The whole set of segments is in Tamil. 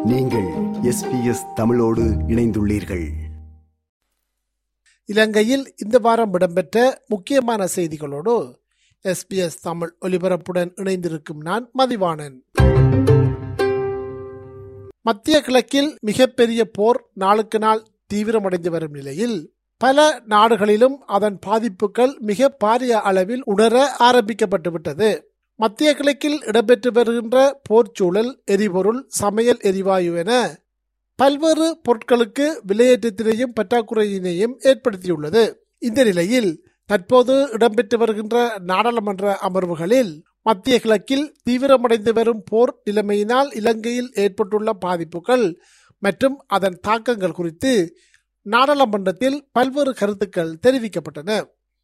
நீங்கள் எஸ்பிஎஸ் தமிழோடு இணைந்துள்ளீர்கள் இலங்கையில் இந்த வாரம் இடம்பெற்ற முக்கியமான செய்திகளோடு எஸ்பிஎஸ் தமிழ் ஒலிபரப்புடன் இணைந்திருக்கும் நான் மதிவாணன் மத்திய கிழக்கில் மிகப்பெரிய போர் நாளுக்கு நாள் தீவிரமடைந்து வரும் நிலையில் பல நாடுகளிலும் அதன் பாதிப்புகள் மிக பாரிய அளவில் உணர ஆரம்பிக்கப்பட்டுவிட்டது மத்திய கிழக்கில் இடம்பெற்று வருகின்ற போர்ச்சூழல் எரிபொருள் சமையல் எரிவாயு என பல்வேறு பொருட்களுக்கு விலையேற்றத்தினையும் பற்றாக்குறையினையும் ஏற்படுத்தியுள்ளது இந்த நிலையில் தற்போது இடம்பெற்று வருகின்ற நாடாளுமன்ற அமர்வுகளில் மத்திய கிழக்கில் தீவிரமடைந்து வரும் போர் நிலைமையினால் இலங்கையில் ஏற்பட்டுள்ள பாதிப்புகள் மற்றும் அதன் தாக்கங்கள் குறித்து நாடாளுமன்றத்தில் பல்வேறு கருத்துக்கள் தெரிவிக்கப்பட்டன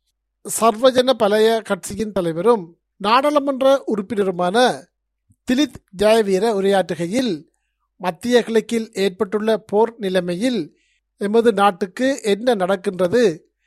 சர்வஜன பலய கட்சியின் தலைவரும் நாடாளுமன்ற உறுப்பினருமான திலித் ஜெயவீர உரையாற்றுகையில் மத்திய கிழக்கில் ஏற்பட்டுள்ள போர் நிலைமையில் எமது நாட்டுக்கு என்ன நடக்கின்றது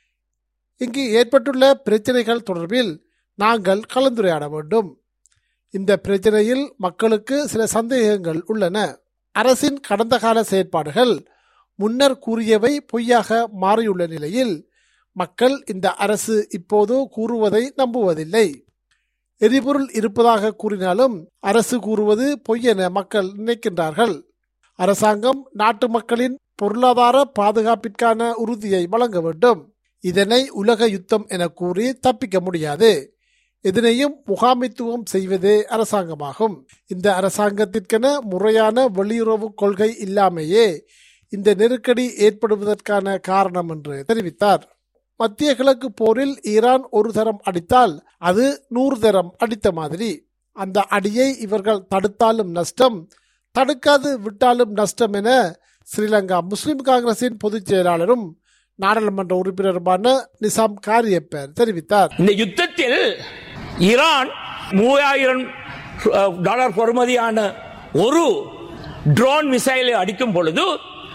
இங்கு ஏற்பட்டுள்ள பிரச்சனைகள் தொடர்பில் நாங்கள் கலந்துரையாட வேண்டும் இந்த பிரச்சனையில் மக்களுக்கு சில சந்தேகங்கள் உள்ளன அரசின் கடந்த கால செயற்பாடுகள் முன்னர் கூறியவை பொய்யாக மாறியுள்ள நிலையில் மக்கள் இந்த அரசு இப்போது கூறுவதை நம்புவதில்லை எரிபொருள் இருப்பதாக கூறினாலும் அரசு கூறுவது பொய்யென மக்கள் நினைக்கின்றார்கள் அரசாங்கம் நாட்டு மக்களின் பொருளாதார பாதுகாப்பிற்கான உறுதியை வழங்க வேண்டும் இதனை உலக யுத்தம் என கூறி தப்பிக்க முடியாது இதனையும் முகாமைத்துவம் செய்வதே அரசாங்கமாகும் இந்த அரசாங்கத்திற்கென முறையான வெளியுறவு கொள்கை இல்லாமையே இந்த நெருக்கடி ஏற்படுவதற்கான காரணம் என்று தெரிவித்தார் மத்திய கிழக்கு போரில் ஈரான் ஒரு தரம் அடித்தால் அது நூறு தரம் அடித்த மாதிரி அந்த அடியை இவர்கள் தடுத்தாலும் நஷ்டம் தடுக்காது விட்டாலும் நஷ்டம் என ஸ்ரீலங்கா முஸ்லிம் காங்கிரசின் பொதுச் செயலாளரும் நாடாளுமன்ற உறுப்பினருமான நிசாம் காரியப்பர் தெரிவித்தார் இந்த யுத்தத்தில் ஈரான் மூவாயிரம் டாலர் பொறுமதியான ஒரு ட்ரோன் மிசைலை அடிக்கும் பொழுது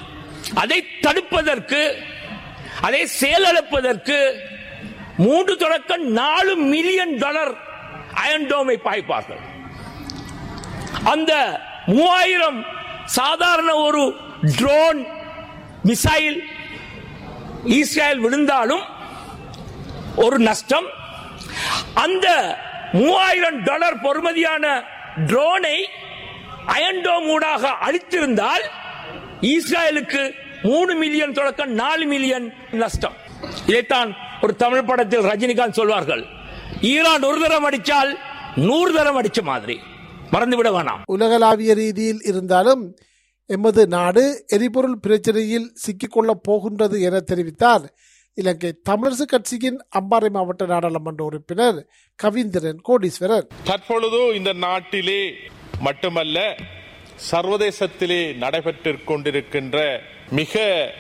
அதை தடுப்பதற்கு அதை செயலிழப்பதற்கு மூன்று தொடக்கம் நாலு மில்லியன் டாலர் அயன்டோமை பாய்ப்பார்கள் அந்த மூவாயிரம் சாதாரண ஒரு ட்ரோன் மிசைல் இஸ்ரேல் விழுந்தாலும் ஒரு நஷ்டம் அந்த மூவாயிரம் டாலர் பொறுமதியான ட்ரோனை அயன்டோம் ஊடாக அழித்திருந்தால் இஸ்ரேலுக்கு மூணு மில்லியன் தொடக்கம் நாலு மில்லியன் நஷ்டம் இதைத்தான் ஒரு தமிழ் படத்தில் ரஜினிகாந்த் சொல்வார்கள் ஈரான் ஒரு தரம் அடித்தால் நூறு தரம் அடிச்ச மாதிரி மறந்துவிட வேணாம் உலகளாவிய ரீதியில் இருந்தாலும் எமது நாடு எரிபொருள் பிரச்சனையில் சிக்கிக்கொள்ளப் போகின்றது என தெரிவித்தார் இலங்கை தமிழரசு கட்சியின் அம்பாறை மாவட்ட நாடாளுமன்ற உறுப்பினர் கவீந்திரன் கோடீஸ்வரர் தற்பொழுது இந்த நாட்டிலே மட்டுமல்ல சர்வதேசத்திலே நடைபெற்றுக் கொண்டிருக்கின்ற மிக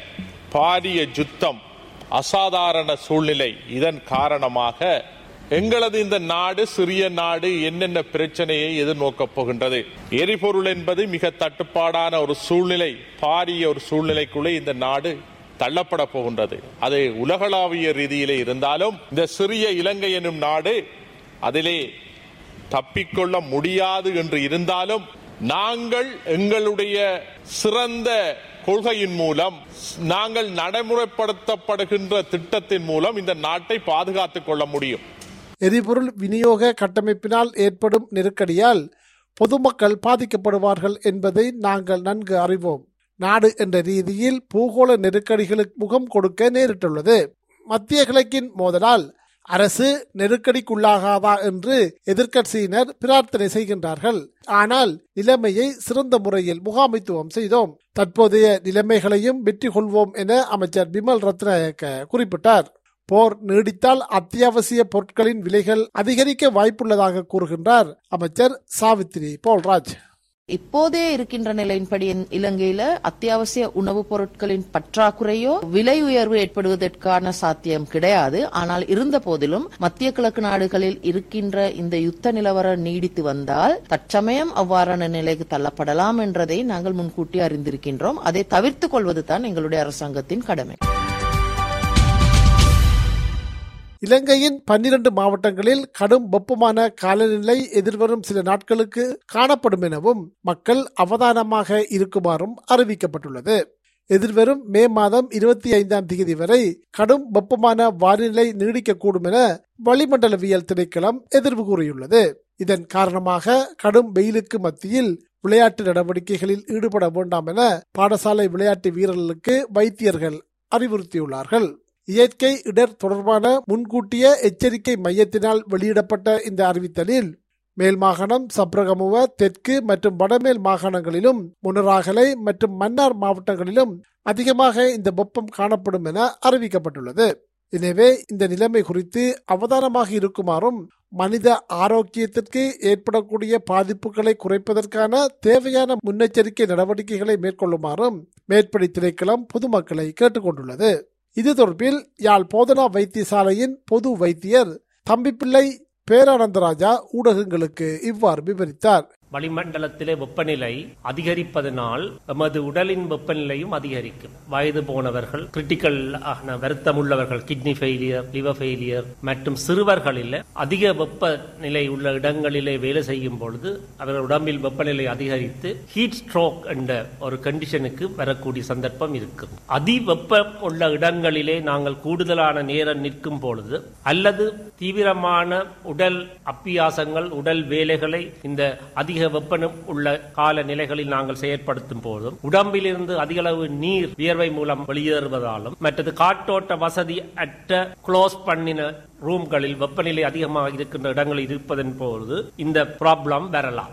பாரிய யுத்தம் அசாதாரண சூழ்நிலை இதன் காரணமாக எங்களது இந்த நாடு சிறிய நாடு என்னென்ன பிரச்சனையை எதிர்நோக்கப் போகின்றது எரிபொருள் என்பது மிக தட்டுப்பாடான ஒரு சூழ்நிலை பாரிய ஒரு சூழ்நிலைக்குள்ளே இந்த நாடு தள்ளப்பட போகின்றது அது உலகளாவிய ரீதியிலே இருந்தாலும் இந்த சிறிய இலங்கை எனும் நாடு அதிலே தப்பிக்கொள்ள முடியாது என்று இருந்தாலும் நாங்கள் எங்களுடைய சிறந்த கொள்கையின் மூலம் நாங்கள் நடைமுறைப்படுத்தப்படுகின்ற திட்டத்தின் மூலம் இந்த நாட்டை பாதுகாத்துக் கொள்ள முடியும் எரிபொருள் விநியோக கட்டமைப்பினால் ஏற்படும் நெருக்கடியால் பொதுமக்கள் பாதிக்கப்படுவார்கள் என்பதை நாங்கள் நன்கு அறிவோம் நாடு என்ற ரீதியில் பூகோள நெருக்கடிகளுக்கு முகம் கொடுக்க நேரிட்டுள்ளது மத்திய கிழக்கின் மோதலால் அரசு நெருக்கடிக்குள்ளாகாதா என்று எதிர்க்கட்சியினர் பிரார்த்தனை செய்கின்றார்கள் ஆனால் நிலைமையை சிறந்த முறையில் முகாமைத்துவம் செய்தோம் தற்போதைய நிலைமைகளையும் வெற்றி கொள்வோம் என அமைச்சர் பிமல் ரத்நாயக்க குறிப்பிட்டார் போர் நீடித்தால் அத்தியாவசிய பொருட்களின் விலைகள் அதிகரிக்க வாய்ப்புள்ளதாக கூறுகின்றார் அமைச்சர் சாவித்ரி போல்ராஜ் இப்போதே இருக்கின்ற நிலையின்படி இலங்கையில அத்தியாவசிய உணவுப் பொருட்களின் பற்றாக்குறையோ விலை உயர்வு ஏற்படுவதற்கான சாத்தியம் கிடையாது ஆனால் இருந்த போதிலும் மத்திய கிழக்கு நாடுகளில் இருக்கின்ற இந்த யுத்த நிலவரம் நீடித்து வந்தால் தற்சமயம் அவ்வாறான நிலைக்கு தள்ளப்படலாம் என்றதை நாங்கள் முன்கூட்டி அறிந்திருக்கின்றோம் அதை தவிர்த்துக் கொள்வதுதான் எங்களுடைய அரசாங்கத்தின் கடமை இலங்கையின் பன்னிரண்டு மாவட்டங்களில் கடும் வெப்பமான காலநிலை எதிர்வரும் சில நாட்களுக்கு காணப்படும் எனவும் மக்கள் அவதானமாக இருக்குமாறும் அறிவிக்கப்பட்டுள்ளது எதிர்வரும் மே மாதம் இருபத்தி ஐந்தாம் தேதி வரை கடும் வெப்பமான வானிலை நீடிக்கக்கூடும் என வளிமண்டலவியல் திணைக்களம் எதிர்வு கூறியுள்ளது இதன் காரணமாக கடும் வெயிலுக்கு மத்தியில் விளையாட்டு நடவடிக்கைகளில் ஈடுபட வேண்டாம் என பாடசாலை விளையாட்டு வீரர்களுக்கு வைத்தியர்கள் அறிவுறுத்தியுள்ளார்கள் இயற்கை இடர் தொடர்பான முன்கூட்டிய எச்சரிக்கை மையத்தினால் வெளியிடப்பட்ட இந்த அறிவித்தலில் மேல் மாகாணம் சப்ரகமுவ தெற்கு மற்றும் வடமேல் மாகாணங்களிலும் முனராகலை மற்றும் மன்னார் மாவட்டங்களிலும் அதிகமாக இந்த வெப்பம் காணப்படும் என அறிவிக்கப்பட்டுள்ளது எனவே இந்த நிலைமை குறித்து அவதானமாக இருக்குமாறும் மனித ஆரோக்கியத்திற்கு ஏற்படக்கூடிய பாதிப்புகளை குறைப்பதற்கான தேவையான முன்னெச்சரிக்கை நடவடிக்கைகளை மேற்கொள்ளுமாறும் மேற்படி திணைக்களம் பொதுமக்களை கேட்டுக்கொண்டுள்ளது இது தொடர்பில் யாழ் போதனா வைத்தியசாலையின் பொது வைத்தியர் தம்பிப்பிள்ளை பேரானந்தராஜா ஊடகங்களுக்கு இவ்வாறு விவரித்தார் வளிமண்டலத்திலே வெப்பநிலை அதிகரிப்பதனால் எமது உடலின் வெப்பநிலையும் அதிகரிக்கும் வயது போனவர்கள் கிரிட்டிக்கல் ஆன வருத்தம் உள்ளவர்கள் கிட்னி ஃபெயிலியர் லிவர் ஃபெயிலியர் மற்றும் சிறுவர்களில் அதிக வெப்பநிலை உள்ள இடங்களிலே வேலை செய்யும் பொழுது அவர்கள் உடம்பில் வெப்பநிலை அதிகரித்து ஹீட் ஸ்ட்ரோக் என்ற ஒரு கண்டிஷனுக்கு வரக்கூடிய சந்தர்ப்பம் இருக்கும் அதி வெப்பம் உள்ள இடங்களிலே நாங்கள் கூடுதலான நேரம் நிற்கும் பொழுது அல்லது தீவிரமான உடல் அப்பியாசங்கள் உடல் வேலைகளை இந்த அதிக வெப்பம் உள்ள கால நிலைகளில் நாங்கள் செயற்படுத்தும் போதும் உடம்பிலிருந்து அதிக அளவு நீர் வியர்வை மூலம் வெளியேறுவதாலும் மற்றது காற்றோட்ட வசதி அற்ற க்ளோஸ் பண்ணின ரூம்களில் வெப்பநிலை அதிகமாக இருக்கின்ற இடங்களில் இருப்பதன் போது இந்த ப்ராப்ளம் வரலாம்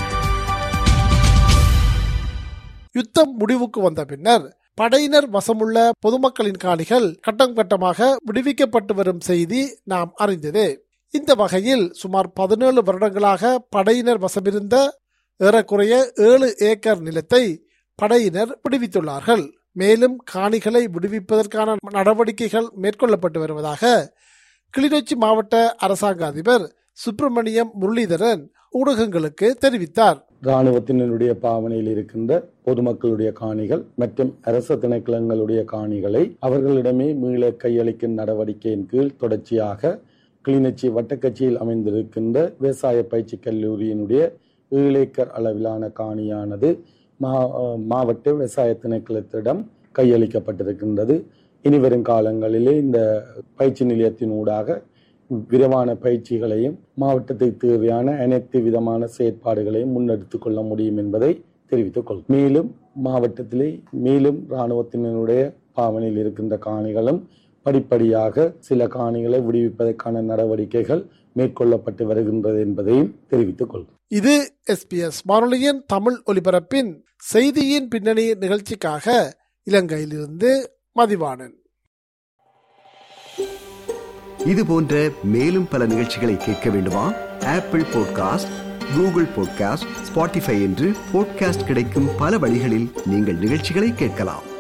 யுத்தம் முடிவுக்கு வந்த பின்னர் படையினர் வசமுள்ள பொதுமக்களின் காணிகள் கட்டம் கட்டமாக விடுவிக்கப்பட்டு வரும் செய்தி நாம் அறிந்ததே இந்த வகையில் சுமார் பதினேழு வருடங்களாக படையினர் வசமிருந்த ஏறக்குறைய ஏழு ஏக்கர் நிலத்தை படையினர் விடுவித்துள்ளார்கள் மேலும் காணிகளை விடுவிப்பதற்கான நடவடிக்கைகள் மேற்கொள்ளப்பட்டு வருவதாக கிளிநொச்சி மாவட்ட அரசாங்க அதிபர் சுப்பிரமணியம் முரளிதரன் ஊடகங்களுக்கு தெரிவித்தார் இராணுவத்தினருடைய பாவனையில் இருக்கின்ற பொதுமக்களுடைய காணிகள் மற்றும் அரச திணைக்களங்களுடைய காணிகளை அவர்களிடமே மீள கையளிக்கும் நடவடிக்கையின் கீழ் தொடர்ச்சியாக கிளிநொச்சி வட்டக்கட்சியில் அமைந்திருக்கின்ற விவசாய பயிற்சி கல்லூரியினுடைய ஏழு ஏக்கர் அளவிலான காணியானது மா மாவட்ட விவசாய திணைக்களத்திடம் கையளிக்கப்பட்டிருக்கின்றது இனிவரும் காலங்களிலே இந்த பயிற்சி நிலையத்தினூடாக விரிவான பயிற்சிகளையும் மாவட்டத்துக்கு தேவையான அனைத்து விதமான செயற்பாடுகளையும் முன்னெடுத்துக் கொள்ள முடியும் என்பதை தெரிவித்துக் கொள் மேலும் மாவட்டத்திலே மேலும் இராணுவத்தினருடைய பாவனையில் இருக்கின்ற காணிகளும் படிப்படியாக சில காணிகளை விடுவிப்பதற்கான நடவடிக்கைகள் மேற்கொள்ளப்பட்டு வருகின்றது என்பதையும் தெரிவித்துக் கொள் இது எஸ்பிஎஸ் வானொலியின் தமிழ் ஒலிபரப்பின் செய்தியின் பின்னணி நிகழ்ச்சிக்காக இலங்கையிலிருந்து மதிவாணன் இது போன்ற மேலும் பல நிகழ்ச்சிகளை கேட்க வேண்டுமா Apple podcast Google podcast Spotify என்று பாட்காஸ்ட் கிடைக்கும் பல வழிகளில் நீங்கள் நிகழ்ச்சிகளை கேட்கலாம்